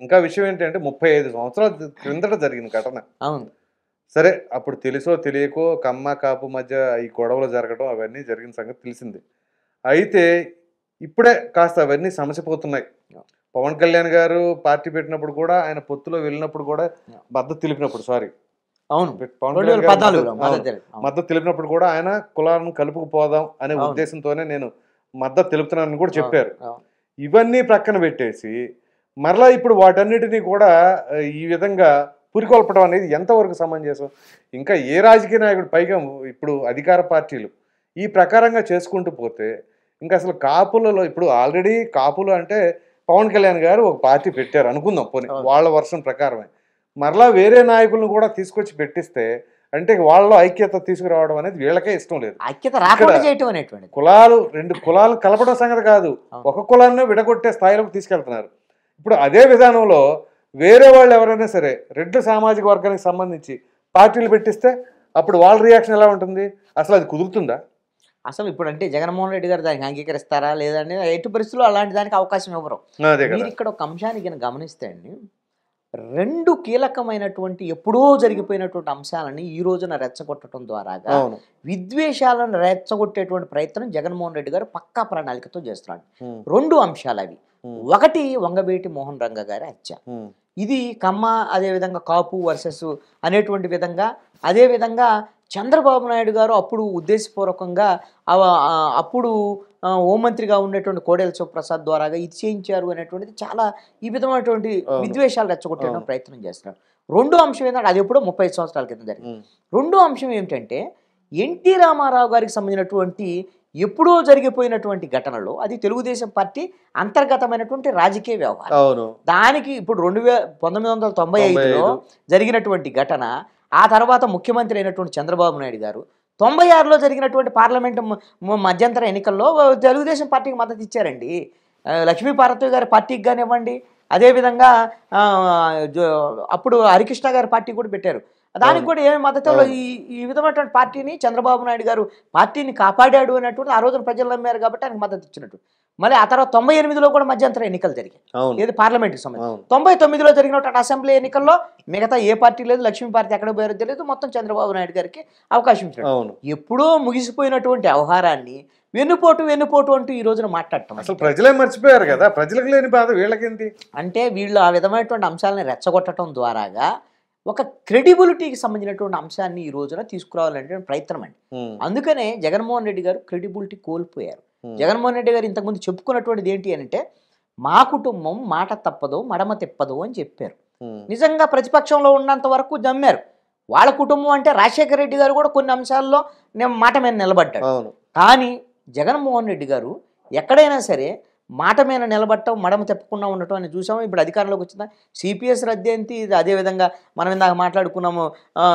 ఇంకా విషయం ఏంటంటే ముప్పై ఐదు సంవత్సరాల క్రిందట జరిగిన ఘటన అవును సరే అప్పుడు తెలుసో తెలియకో కమ్మ కాపు మధ్య ఈ గొడవలు జరగడం అవన్నీ జరిగిన సంగతి తెలిసింది అయితే ఇప్పుడే కాస్త అవన్నీ సమసిపోతున్నాయి పవన్ కళ్యాణ్ గారు పార్టీ పెట్టినప్పుడు కూడా ఆయన పొత్తులో వెళ్ళినప్పుడు కూడా మద్దతు తెలిపినప్పుడు సారీ అవును పవన్ రెండు వేల కళ్యాణ్ గారు పద్నాలుగులో మద్దతు- మద్దతు అవును. తెలియదు. అవును. మద్దతు తెలిపినప్పుడు కూడా ఆయన కులాలను కలుపుకుపోదాం అనే అవును. ఉద్దేశంతోనే నేను మద్దతు తెలుపుతున్నానని కూడా చెప్పారు అవును. ఇవన్నీ ప్రక్కన పెట్టేసి మరలా ఇప్పుడు వాటన్నిటినీ కూడా ఆ, ఈ విధంగా పురికొల్పడం అనేది ఎంతవరకు సమంజసం ఇంకా ఏ రాజకీయ నాయకుడు పైగా ఇప్పుడు అధికార పార్టీలు ఈ ప్రకారంగా చేసుకుంటూ పోతే ఇంకా అసలు కాపులలో ఇప్పుడు ఆల్రెడీ కాపులు అంటే పవన్ కళ్యాణ్ గారు ఒక పార్టీ పెట్టారు అనుకుందాం పోనీ అవును. వాళ్ళ వర్షం ప్రకారమే మరలా వేరే నాయకులను కూడా తీసుకొచ్చి పెట్టిస్తే అంటే వాళ్ళలో ఐక్యత తీసుకురావడం అనేది వీళ్ళకే ఇష్టం లేదు ఐక్యత రాకుండా ఇక్కడ- చేయటం అనేటువంటిది కులాలు రెండు కులాలు కలపడం సంగతి కాదు అవును. ఒక కులాన్ని విడగొట్టే స్థాయిలోకి తీసుకెళ్తున్నారు ఇప్పుడు అదే విధానంలో వేరే వాళ్ళు ఎవరైనా సరే రెడ్డి సామాజిక వర్గానికి సంబంధించి పార్టీలు పెట్టిస్తే అప్పుడు వాళ్ళ రియాక్షన్ ఎలా ఉంటుంది అసలు అది కుదురుతుందా అసలు ఇప్పుడు అంటే జగన్మోహన్ రెడ్డి గారు దానికి అంగీకరిస్తారా లేదని ఎట్టి పరిస్థితుల్లో అలాంటి దానికి అవకాశం ఇవ్వరు అదే మీరు కదా ఇక్కడ ఒక అంశాన్ని కనుక గమనిస్తే అండి రెండు కీలకమైనటువంటి ఎప్పుడో జరిగిపోయినటువంటి అంశాలని ఈ రోజున రెచ్చగొట్టడం ద్వారాగా అవును విద్వేషాలను రెచ్చగొట్టేటువంటి ప్రయత్నం జగన్మోహన్ రెడ్డి గారు పక్కా ప్రణాళికతో చేస్తున్నాడు ఉమ్, రెండు అంశాలు అవి ఉమ్, ఒకటి వంగబేటి మోహన్ రంగ గారి హత్య ఉమ్, ఇది కమ్మ అదేవిధంగా కాపు వర్సెస్ అనేటువంటి విధంగా అదేవిధంగా చంద్రబాబు నాయుడు గారు అప్పుడు ఉద్దేశపూర్వకంగా అవ- ఆ, అప్పుడు ఆ, హోంమంత్రిగా ఉన్నటువంటి కోడెల శివప్రసాద్ ద్వారాగా ఇది చేయించారు అనేటువంటిది చాలా ఈ విధమైనటువంటి అవును. విద్వేషాలు రెచ్చగొట్టడం అవును. ప్రయత్నం చేస్తున్నారు రెండో అంశం ఏంటంటే అది ఎప్పుడో ముప్పై సంవత్సరాల కింద జరిగింది ఉమ్, రెండో అంశం ఏమిటంటే ఎన్టీ రామారావు గారికి సంబంధించినటువంటి ఎప్పుడో జరిగిపోయినటువంటి ఘటనలో అది తెలుగుదేశం పార్టీ అంతర్గతమైనటువంటి రాజకీయ వ్యవహారం అవును దానికి ఇప్పుడు రెండు వే పంతొమ్మిది వందల తొంభై తొంభై ఐదులో ఐదు. జరిగినటువంటి ఘటన ఆ తర్వాత ముఖ్యమంత్రి అయినటువంటి చంద్రబాబు నాయుడు గారు తొంభై ఆరులో జరిగినటువంటి పార్లమెంటు మ- మ- మధ్యంతర ఎన్నికల్లో తెలుగుదేశం పార్టీకి మద్దతు ఇచ్చారండి ఆ, లక్ష్మీ పార్వతి గారి పార్టీకి కానివ్వండి అదేవిధంగా ఆ, జో- అప్పుడు హరికృష్ణ గారి పార్టీ కూడా పెట్టారు దానికి అవును. కూడా ఏమి మద్దతు అవును. ఈ ఈ విధమైనటువంటి పార్టీని చంద్రబాబు నాయుడు గారు పార్టీని కాపాడాడు అనేటువంటి ఆ రోజున ప్రజలు నమ్మారు కాబట్టి ఆయనకు మద్దతు ఇచ్చినట్టు మళ్ళీ ఆ తర్వాత తొంభై ఎనిమిదిలో కూడా మధ్యంతర ఎన్నికలు జరిగాయి అవును ఏది పార్లమెంట్కి సంబంధించి అవును తొంభై తొమ్మిదిలో జరిగినటువంటి అసెంబ్లీ ఎన్నికల్లో మిగతా ఏ పార్టీ లేదు లక్ష్మీ పార్టీ ఎక్కడ పోయారో తెలియదు మొత్తం చంద్రబాబు నాయుడు గారికి అవకాశం ఇచ్చాడు అవును ఎప్పుడో ముగిసిపోయినటువంటి వ్యవహారాన్ని వెన్నుపోటు వెన్నుపోటు అంటూ ఈ రోజున మాట్లాడటం అసలు ప్రజలే మర్చిపోయారు కదా ప్రజలకు లేని బాధ వీళ్ళకేంటి అంటే వీళ్ళు ఆ విధమైనటువంటి అంశాలను రెచ్చగొట్టడం ద్వారాగా ఒక క్రెడిబిలిటీకి సంబంధించినటువంటి అంశాన్ని ఈ రోజున తీసుకురావాలనే ప్రయత్నం అండి ఉమ్, అందుకనే జగన్మోహన్ రెడ్డి గారు క్రెడిబిలిటీ కోల్పోయారు ఉమ్, జగన్మోహన్ రెడ్డి గారు ఇంతకుముందు చెప్పుకున్నటువంటిది ఏంటి అని అంటే మా కుటుంబం మాట తప్పదు మడమ తిప్పదు అని చెప్పారు ఉమ్, నిజంగా ప్రతిపక్షంలో ఉన్నంత వరకు నమ్మారు వాళ్ళ కుటుంబం అంటే రాజశేఖర రెడ్డి గారు కూడా కొన్ని అంశాల్లో నేను మాట మీద నిలబడ్డాడు అవును కానీ జగన్మోహన్ రెడ్డి గారు ఎక్కడైనా సరే మాట మీద నిలబడటం మడమ తిప్పకుండా ఉండటం అని చూసాము ఇప్పుడు అధికారంలోకి వచ్చిందా సిపిఎస్ రద్దు ఏంటి ఇది అదేవిధంగా మనం ఇందాక మాట్లాడుకున్నాము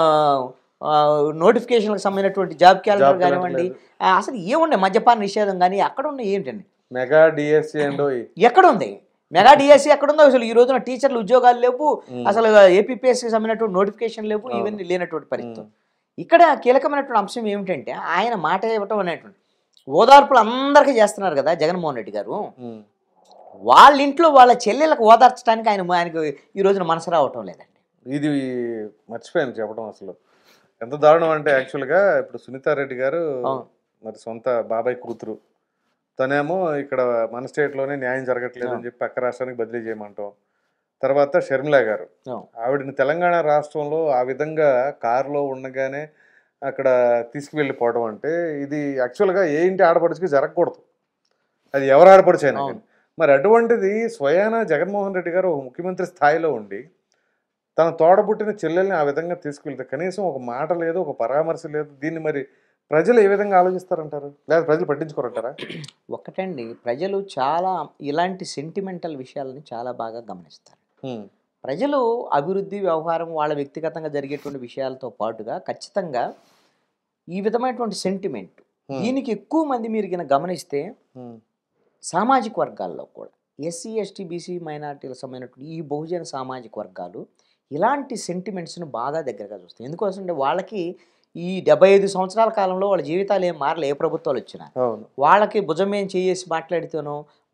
నోటిఫికేషన్లకు సంబంధించినటువంటి జాబ్ క్యాలెండర్ Job calendar కానివ్వండి లేదు. ఆ, అసలు ఏముండే మద్యపాన నిషేధం కానీ అక్కడ ఉన్నాయి ఏంటండి మెగా డిఎస్సి అండ్ ఎక్కడ ఉంది మెగా డిఎస్సి ఎక్కడ ఉందో అసలు ఈ రోజున టీచర్లు ఉద్యోగాలు లేవు అసలు ఏపీపీఎస్సీకి సంబంధించినటువంటి నోటిఫికేషన్ లేవు అవును. ఇవన్నీ లేనటువంటి పరిస్థితి ఇక్కడ కీలకమైనటువంటి అంశం ఏమిటంటే ఆయన మాట ఇవ్వటం అనేటువంటి ఓదార్పులు అందరికీ చేస్తున్నారు కదా జగన్మోహన్ రెడ్డి గారు వాళ్ళ ఇంట్లో వాళ్ళ చెల్లెలకు ఓదార్చడానికి ఆయన ఆయనకు ఈ రోజున మనసు రావటం లేదండి ఇది మర్చిపోయాను చెప్పడం అసలు ఎంత దారుణం అంటే యాక్చువల్గా ఇప్పుడు సునీతారెడ్డి గారు అవును. మరి సొంత బాబాయ్ కూతురు తనేమో ఇక్కడ మన స్టేట్లోనే న్యాయం జరగట్లేదు అని చెప్పి పక్క రాష్ట్రానికి బదిలీ చేయమంటాం తర్వాత షర్మిల గారు అవును. ఆవిడని తెలంగాణ రాష్ట్రంలో ఆ విధంగా కారులో ఉండగానే అక్కడ తీసుకువెళ్ళిపోవడం అంటే ఇది యాక్చువల్గా ఏ ఇంటి ఆడపడుచుకి జరగకూడదు అది ఎవరు ఆడపడుచైనా అవును. కానీ. మరి అటువంటిది స్వయాన జగన్మోహన్ రెడ్డి గారు ఒక ముఖ్యమంత్రి స్థాయిలో ఉండి తన తోడబుట్టిన చెల్లెల్ని ఆ విధంగా తీసుకెళ్తే కనీసం ఒక మాట లేదు ఒక పరామర్శ లేదు దీన్ని మరి ప్రజలు ఏ విధంగా ఆలోచిస్తారంటారు లేదా ప్రజలు పట్టించుకోరంటారా ఒకటండి ప్రజలు చాలా ఇలాంటి సెంటిమెంటల్ విషయాలని చాలా బాగా గమనిస్తారు హ్మ్. ప్రజలు అభివృద్ధి వ్యవహారం వాళ్ళ వ్యక్తిగతంగా జరిగేటువంటి విషయాలతో పాటుగా ఖచ్చితంగా ఈ విధమైనటువంటి సెంటిమెంట్ హ్మ్. దీనికి ఎక్కువ మంది మీరు కనుక గమనిస్తే హ్మ్. సామాజిక వర్గాల్లో కూడా ఎస్సీ ఎస్టీ బీసీ మైనార్టీలకు సంబంధించినటువంటి ఈ బహుజన సామాజిక వర్గాలు ఇలాంటి సెంటిమెంట్స్ను బాగా దగ్గరగా చూస్తాయి ఎందుకోసం అంటే వాళ్ళకి ఈ డెబ్బై ఐదు సంవత్సరాల కాలంలో వాళ్ళ జీవితాలు ఏం మారలే ఏ ప్రభుత్వాలు వచ్చినా అవును వాళ్ళకి భుజం ఏం చేసి మాట్లాడితేనో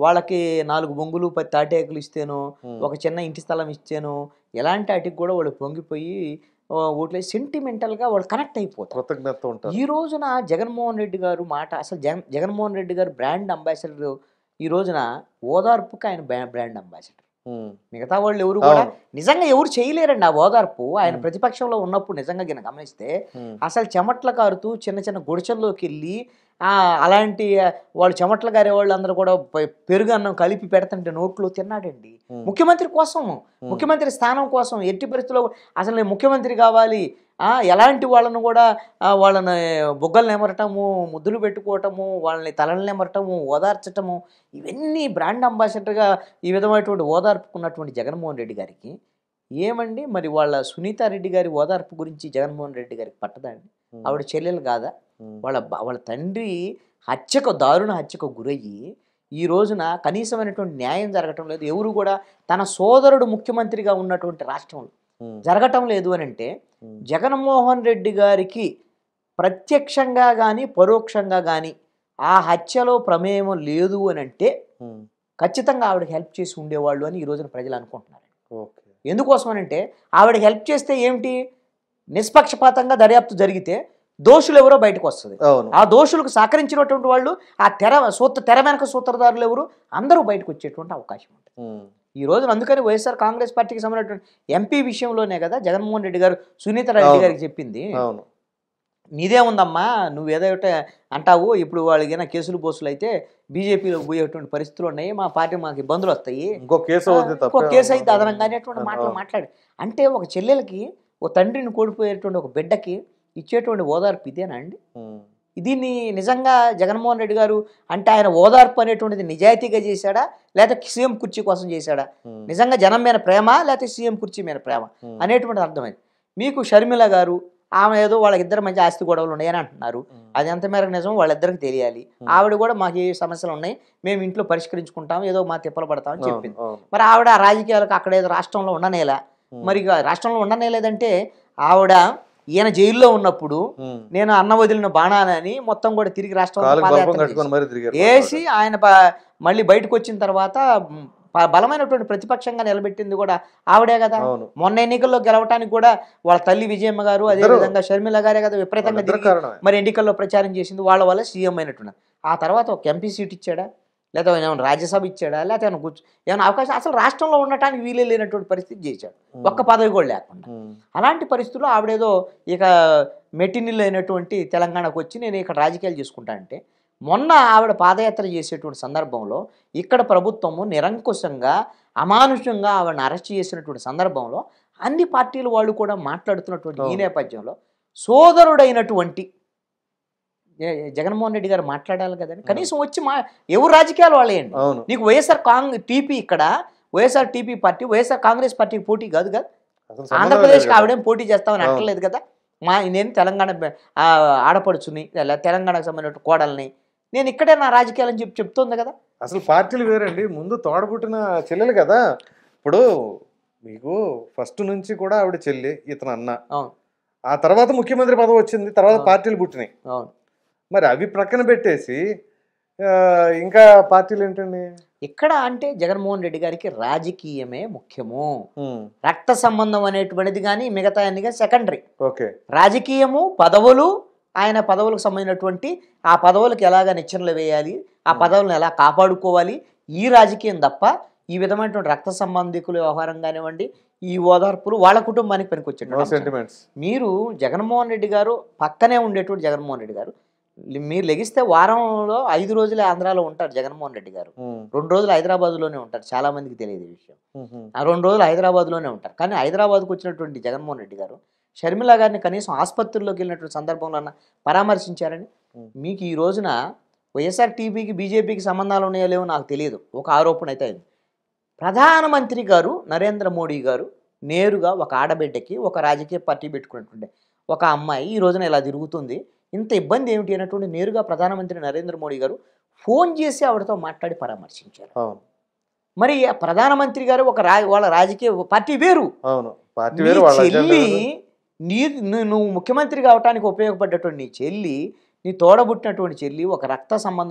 వాళ్ళకి నాలుగు బొంగులు పది తాటేకులు ఇస్తేనో ఉమ్. ఒక చిన్న ఇంటి స్థలం ఇచ్చాను ఎలాంటి వాటికి కూడా వాళ్ళు పొంగిపోయి ఆ, ఓట్లే సెంటిమెంటల్గా వాళ్ళు కనెక్ట్ అయిపోతారు కృతజ్ఞత ఉంటారు ఈ రోజున జగన్మోహన్ రెడ్డి గారు మాట అసలు జగన్ జగన్మోహన్ రెడ్డి గారు బ్రాండ్ అంబాసిడర్ ఈ రోజున ఓదార్పుకి ఆయన బ్రా- బ్రాండ్ అంబాసిడర్ ఉమ్. మిగతా వాళ్ళు ఎవరు కూడా అవును. నిజంగా ఎవరు చేయలేరండి ఆ ఓదార్పు ఆయన మ్మ్. ప్రతిపక్షంలో ఉన్నప్పుడు నిజంగా గిన గమనిస్తే ఉమ్. అసలు చెమట్ల కారుతూ చిన్న చిన్న గుడిసెల్లోకి వెళ్ళి ఆ, అలాంటి ఆ, వాళ్ళు చెమట్ల గారే వాళ్ళు అందరూ కూడా పె- పెరుగు అన్నం కలిపి పెడతంటే నోట్లో తిన్నాడండి ఉమ్. ముఖ్యమంత్రి కోసం ముఖ్యమంత్రి స్థానం కోసం ఎట్టి పరిస్థితుల్లో అసలు నేను ముఖ్యమంత్రి కావాలి ఆ, ఎలాంటి వాళ్ళను కూడా ఆ, వాళ్ళని బుగ్గలు నెమరటము ముద్దులు పెట్టుకోవటము వాళ్ళని తలలు నెమరటము ఓదార్చటము ఇవన్నీ బ్రాండ్ అంబాసిడర్గా ఈ విధమైనటువంటి ఓదార్పుకున్నటువంటి జగన్మోహన్ రెడ్డి గారికి ఏమండి మరి వాళ్ళ సునీతారెడ్డి గారి ఓదార్పు గురించి జగన్మోహన్ రెడ్డి గారికి పట్టదండి ఉమ్. ఆవిడ చెల్లెలు కాదా ఉమ్. వాళ్ళ బ- వాళ్ళ తండ్రి హత్యకు దారుణ హత్యకు గురయ్యి ఈ రోజున కనీసమైనటువంటి న్యాయం జరగటం లేదు ఎవరు కూడా తన సోదరుడు ముఖ్యమంత్రిగా ఉన్నటువంటి రాష్ట్రంలో ఉమ్. జరగటం లేదు అని అంటే ఉమ్. జగన్మోహన్ రెడ్డి గారికి ప్రత్యక్షంగా కానీ పరోక్షంగా కానీ ఆ హత్యలో ప్రమేయం లేదు అని అంటే ఉమ్. ఖచ్చితంగా ఆవిడకి హెల్ప్ చేసి ఉండేవాళ్ళు అని ఈ రోజున ప్రజలు అనుకుంటున్నారు ఓకే ఎందుకోసం అని అంటే ఆవిడకి హెల్ప్ చేస్తే ఏమిటి నిష్పక్షపాతంగా దర్యాప్తు జరిగితే దోషులు ఎవరో బయటకు వస్తుంది అవును ఆ దోషులకు సహకరించినటువంటి వాళ్ళు ఆ తెర సూత్ర తెర వెనక సూత్రధారులు ఎవరు అందరూ బయటకు వచ్చేటువంటి అవకాశం ఉంటుంది ఉమ్. ఈ రోజున అందుకని వైఎస్ఆర్ కాంగ్రెస్ పార్టీకి సంబంధించినటువంటి ఎంపీ విషయంలోనే కదా జగన్మోహన్ రెడ్డి గారు సునీత రెడ్డి అవును. గారికి చెప్పింది అవును నీదే ఉందమ్మా నువ్వు ఏదో ఒకటి అంటావు ఇప్పుడు వాళ్ళకి కేసులు బోసులు అయితే బీజేపీలోకి పోయేటువంటి పరిస్థితులు ఉన్నాయి మా పార్టీ మాకు ఇబ్బందులు వస్తాయి ఇంకో కేసు అవుతుంది ఇంకో తప్ప కేసు అయితే అదనంగా అనేటువంటి మాటలు అవును. మాట్లాడి అంటే ఒక చెల్లెలకి ఒక తండ్రిని కోల్పోయేటువంటి ఒక బిడ్డకి ఇచ్చేటువంటి ఓదార్పు ఇదేనా అండి ఉమ్. దీన్ని నిజంగా జగన్మోహన్ రెడ్డి గారు అంటే ఆయన ఓదార్పు అనేటువంటిది నిజాయితీగా చేశాడా లేకపోతే సీఎం కుర్చీ కోసం చేశాడా ఉమ్. నిజంగా జనం మీద ప్రేమ లేకపోతే సీఎం కుర్చీ మీద ప్రేమ ఉమ్. అనేటువంటిది అర్థమైంది మీకు షర్మిల గారు ఆమె ఏదో వాళ్ళిద్దరి మధ్య ఆస్తి గొడవలు ఉన్నాయని అంటున్నారు ఉమ్. అది ఎంత మేరకు నిజం వాళ్ళిద్దరికి తెలియాలి ఉమ్. ఆవిడ కూడా మాకు ఏ సమస్యలు ఉన్నాయి మేము ఇంట్లో పరిష్కరించుకుంటాం ఏదో మా తిప్పలు పడతామని అవును, చెప్పింది అవును. మరి ఆవిడ ఆ రాజకీయాలకు అక్కడ ఏదో రాష్ట్రంలో ఉండనేలా ఉమ్. మరి ఇక రాష్ట్రంలో ఉండనేలేదంటే ఆవిడ ఈయన జైల్లో ఉన్నప్పుడు ఉమ్. నేను అన్న వదిలిన బాణానని మొత్తం కూడా తిరిగి రాష్ట్రంలో కాలుకి బల్బం పాదయాత్ర కట్టుకొని చేసి- మరి తిరిగారు వేసి ఆయన ప- మళ్ళీ బయటకు వచ్చిన తర్వాత మ్, ప- బలమైనటువంటి ప్రతిపక్షంగా నిలబెట్టింది కూడా ఆవిడే కదా అవును మొన్న ఎన్నికల్లో గెలవటానికి కూడా వాళ్ళ తల్లి విజయమ్మ గారు అదే ఇద్దరు. విధంగా షర్మిల గారే కదా విపరీతంగా వాళ్ళిద్దరు తిరిగి కారణమే మరి ఎన్నికల్లో ప్రచారం చేసింది వాళ్ళ వల్ల సీఎం అయినట్టున్నారు ఆ తర్వాత ఒక ఎంపీ సీట్ ఇచ్చాడా లేదా ఏమైనా రాజ్యసభ ఇచ్చాడా లేకపోతే ఏమైనా కూర్చో ఏమైనా అవకాశం అసలు రాష్ట్రంలో ఉండటానికి వీలే లేనటువంటి పరిస్థితి చేశాడు ఉమ్. ఒక్క పదవి కూడా లేకుండా ఉమ్. అలాంటి పరిస్థితుల్లో ఆవిడేదో ఇక మెట్టినిల్లు అయినటువంటి తెలంగాణకు వచ్చి నేను ఇక్కడ రాజకీయాలు చేసుకుంటా అంటే మొన్న ఆవిడ పాదయాత్ర చేసేటువంటి సందర్భంలో ఇక్కడ ప్రభుత్వము నిరంకుశంగా అమానుషంగా ఆవిడని అరెస్ట్ చేసినటువంటి సందర్భంలో అన్ని పార్టీల వాళ్ళు కూడా మాట్లాడుతున్నటువంటి ఈ అవును. నేపథ్యంలో సోదరుడైనటువంటి ఏ- ఏ జగన్మోహన్ రెడ్డి గారు మాట్లాడాలి కదండి కనీసం వచ్చి మా ఎవరు రాజకీయాలు వాళ్ళేయండి అవును నీకు వైఎస్ఆర్ కాంగ్ టీపీ ఇక్కడ YSR TP party YSR Congress పార్టీకి పోటీ కాదు కదా అసలు సంబంధం ఆంధ్రప్రదేశ్కి లేదు కదా. ఆవిడేం పోటీ చేస్తామని అవును. అంటలేదు కదా మా నేను తెలంగాణ బ- ఆ, ఆడపడుచుని లేదా తెలంగాణకు సంబంధించిన కోడల్ని నేను ఇక్కడే నా రాజకీయాలని చెప్పి చెప్తుంది కదా అసలు పార్టీలు వేరండి ముందు తోడబుట్టిన చెల్లెలు కదా ఇప్పుడు మీకు ఫస్ట్ నుంచి కూడా ఆవిడ చెల్లి ఇతను అన్న అవును ఆ తర్వాత ముఖ్యమంత్రి పదవి వచ్చింది తర్వాత అవును. పార్టీలు పుట్టినాయి అవును మరి అవి ప్రక్కన పెట్టేసి ఆ, ఇంకా పార్టీలు ఏంటండి ఇక్కడ అంటే జగన్మోహన్ రెడ్డి గారికి రాజకీయమే ముఖ్యము ఉమ్, రక్త సంబంధం అనేటువంటిది కానీ మిగతా అన్ని సెకండరీ ఓకే రాజకీయము పదవులు ఆయన పదవులకు సంబంధించినటువంటి ఆ పదవులకు ఎలాగ నిచ్చెనలు వేయాలి ఆ పదవులను ఎలా కాపాడుకోవాలి ఈ రాజకీయం తప్ప ఈ విధమైనటువంటి రక్త సంబంధికుల వ్యవహారం కానివ్వండి ఈ ఓదార్పులు వాళ్ళ కుటుంబానికి నో పనికొచ్చేటువంటి సెంటిమెంట్స్ మీరు జగన్మోహన్ రెడ్డి గారు పక్కనే ఉండేటువంటి జగన్మోహన్ రెడ్డి గారు లి- మీరు లెగిస్తే వారంలో ఐదు రోజులే ఆంధ్రాలో ఉంటారు జగన్మోహన్ రెడ్డి గారు రెండు రోజులు హైదరాబాద్లోనే ఉంటారు చాలా మందికి తెలియదు ఈ విషయం ఆ రెండు రోజులు హైదరాబాద్లోనే ఉంటారు కానీ హైదరాబాద్కు వచ్చినటువంటి జగన్మోహన్ రెడ్డి గారు షర్మిల గారిని కనీసం ఆసుపత్రిలోకి వెళ్ళినటువంటి సందర్భంలో అన్న పరామర్శించారని Hmm. మీకు ఈ రోజున వైఎస్ఆర్ టీపీకి బీజేపీకి సంబంధాలు ఉన్నాయో లేవో నాకు తెలియదు ఒక ఆరోపణ అయితే అయింది ప్రధానమంత్రి గారు నరేంద్ర మోడీ గారు నేరుగా ఒక ఆడబిడ్డకి ఒక రాజకీయ పార్టీ పెట్టుకున్నటువంటి ఒక అమ్మాయి ఈ రోజున ఇలా తిరుగుతుంది ఇంత ఇబ్బంది ఏమిటి అన్నటువంటి నేరుగా ప్రధానమంత్రి నరేంద్ర మోడీ గారు ఫోన్ చేసి ఆవిడతో మాట్లాడి పరామర్శించారు అవును మరి ఆ ప్రధానమంత్రి గారు ఒక రా వాళ్ళ రాజకీయ పార్టీ వేరు అవును పార్టీ నీ వేరు వాళ్ళ అజెండా చెల్లి వేరు. నీ ను- నువ్వు ముఖ్యమంత్రి కావటానికి ఉపయోగపడ్డటువంటి నీ చెల్లి నీ తోడబుట్టినటువంటి చెల్లి ఒక రక్త సంబంధం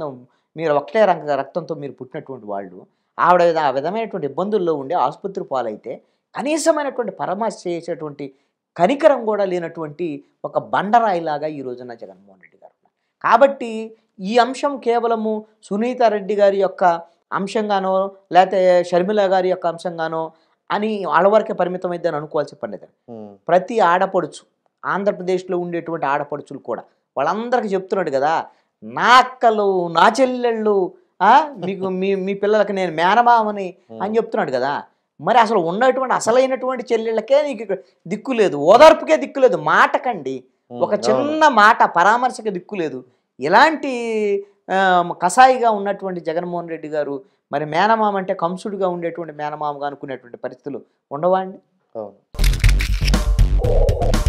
మీరు ఒకటే రంగ రక్తంతో మీరు పుట్టినటువంటి వాళ్ళు ఆవిడ ఆ విధమైనటువంటి ఇబ్బందుల్లో ఉండి ఆసుపత్రి పాలైతే కనీసమైనటువంటి పరామర్శ చేసేటువంటి కనికరం కూడా లేనటువంటి ఒక బండరాయిలాగా ఈ రోజున జగన్మోహన్ రెడ్డి గారు ఉన్నారు. కాబట్టి ఈ అంశం కేవలము సునీత రెడ్డి గారి యొక్క అంశంగానో లేకపోతే షర్మిల గారి యొక్క అంశంగానో అని వాళ్ళ వరకే పరిమితమైందని అనుకోవాల్సి పని లేదు ఉమ్, ప్రతి ఆడపడుచు ఆంధ్రప్రదేశ్లో ఉండేటువంటి ఆడపడుచులు కూడా వాళ్ళందరికీ చెప్తున్నాడు కదా నా అక్కలు నా చెల్లెళ్ళు ఆ, మీకు మీ మీ పిల్లలకి నేను మేనమామని అని చెప్తున్నాడు కదా మరి అసలు ఉన్నటువంటి అసలైనటువంటి చెల్లెళ్ళకే నీకు ఇక్కడ దిక్కు లేదు ఓదార్పుకే దిక్కు లేదు మాటకండి ఉమ్, ఒక అవును. చిన్న మాట పరామర్శకి దిక్కు లేదు ఇలాంటి ఆ, కసాయిగా ఉన్నటువంటి జగన్మోహన్ రెడ్డి గారు మరి మేనమామ అంటే కంసుడుగా ఉండేటువంటి మేనమామగా అనుకునేటువంటి పరిస్థితులు ఉండవా అండి అవును